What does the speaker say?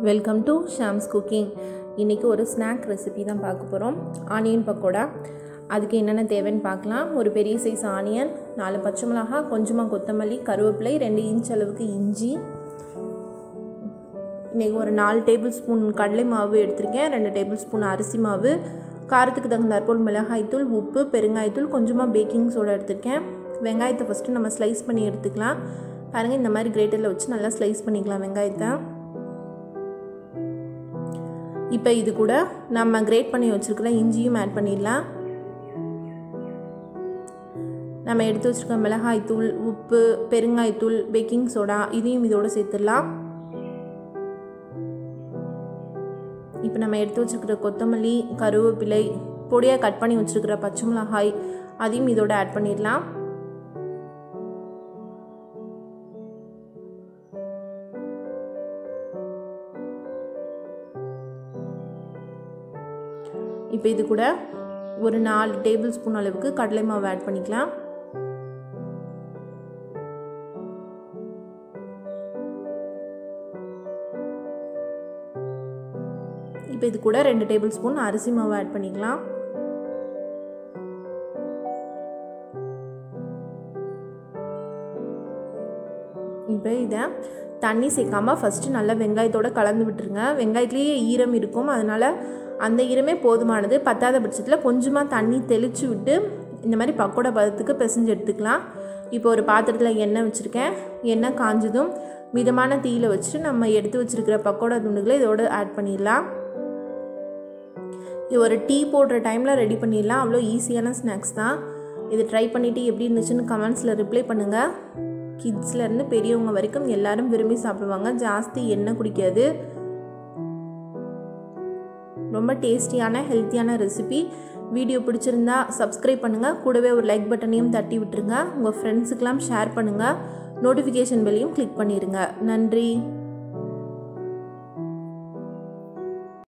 welcome to Shams cooking இன்றைக்கி ஒரு snack recipe தான் பார்க்க போகிறோம் ஆனியன் பக்கோடா அதுக்கு என்னென்ன தேவைன்னு பார்க்கலாம் ஒரு பெரிய சைஸ் ஆனியன் நாலு பச்சை மிளகாய் கொஞ்சமாக கொத்தமல்லி கருவேப்பிலை ரெண்டு இன்ச் அளவுக்கு இஞ்சி இன்றைக்கி ஒரு நாலு டேபிள் ஸ்பூன் கடலை மாவு எடுத்திருக்கேன் ரெண்டு டேபிள் ஸ்பூன் அரிசி மாவு காரத்துக்கு தகுந்தாற்போல் மிளகாய்த்தூள் உப்பு பெருங்காயத்தூள் கொஞ்சமாக பேக்கிங் சோடா எடுத்திருக்கேன் வெங்காயத்தை ஃபஸ்ட்டு நம்ம ஸ்லைஸ் பண்ணி எடுத்துக்கலாம் பாருங்கள் இந்த மாதிரி கிரேட்டரில் வச்சு நல்லா ஸ்லைஸ் பண்ணிக்கலாம் வெங்காயத்தை இப்போ இது கூட நம்ம கிரேட் பண்ணி வச்சுருக்கிற இஞ்சியும் ஆட் பண்ணிடலாம் நம்ம எடுத்து வச்சுருக்க மிளகாய்த்தூள் உப்பு பெருங்காயத்தூள் பேக்கிங் சோடா இதையும் இதோடு சேர்த்துடலாம் இப்போ நம்ம எடுத்து வச்சுருக்கிற கொத்தமல்லி கருவேப்பிலை பொடியாக கட் பண்ணி வச்சுருக்கிற பச்சை மிளகாய் அதையும் இதோட ஆட் பண்ணிடலாம் இப்போ இது கூட ஒரு நாலு டேபிள் ஸ்பூன் அளவுக்கு கடலை மாவு ஆட் பண்ணிக்கலாம் இப்போ இது கூட ரெண்டு டேபிள் ஸ்பூன் அரிசி மாவு ஆட் பண்ணிக்கலாம் இப்போ இதை தண்ணி சேர்க்காமல் ஃபஸ்ட்டு நல்லா வெங்காயத்தோடு கலந்து விட்டுருங்க வெங்காயத்துலேயே ஈரம் இருக்கும் அதனால் அந்த ஈரமே போதுமானது பத்தாத பட்சத்தில் கொஞ்சமாக தண்ணி தெளித்து விட்டு இந்த மாதிரி பக்கோடா பதத்துக்கு பிசைஞ்சு எடுத்துக்கலாம் இப்போ ஒரு பாத்திரத்தில் எண்ணெய் வச்சுருக்கேன் எண்ணெய் காஞ்சதும் மிதமான தீயில் வச்சுட்டு நம்ம எடுத்து வச்சுருக்கிற பக்கோடா துண்டுகளை இதோடு ஆட் பண்ணிடலாம் இது ஒரு டீ போடுற டைமில் ரெடி பண்ணிடலாம் அவ்வளோ ஈஸியான ஸ்நாக்ஸ் தான் இது ட்ரை பண்ணிவிட்டு எப்படி இருந்துச்சுன்னு கமெண்ட்ஸில் ரிப்ளை பண்ணுங்கள் கிட்ஸ்லேருந்து பெரியவங்க வரைக்கும் எல்லாரும் விரும்பி சாப்பிடுவாங்க ஜாஸ்தி எண்ணெய் குடிக்காது ரொம்ப டேஸ்டியான ஹெல்த்தியான ரெசிபி வீடியோ பிடிச்சிருந்தா சப்ஸ்கிரைப் பண்ணுங்கள் கூடவே ஒரு லைக் பட்டனையும் தட்டி விட்டுருங்க உங்கள் ஃப்ரெண்ட்ஸுக்கெலாம் ஷேர் பண்ணுங்கள் நோட்டிஃபிகேஷன் பெல்லையும் கிளிக் பண்ணிடுங்க நன்றி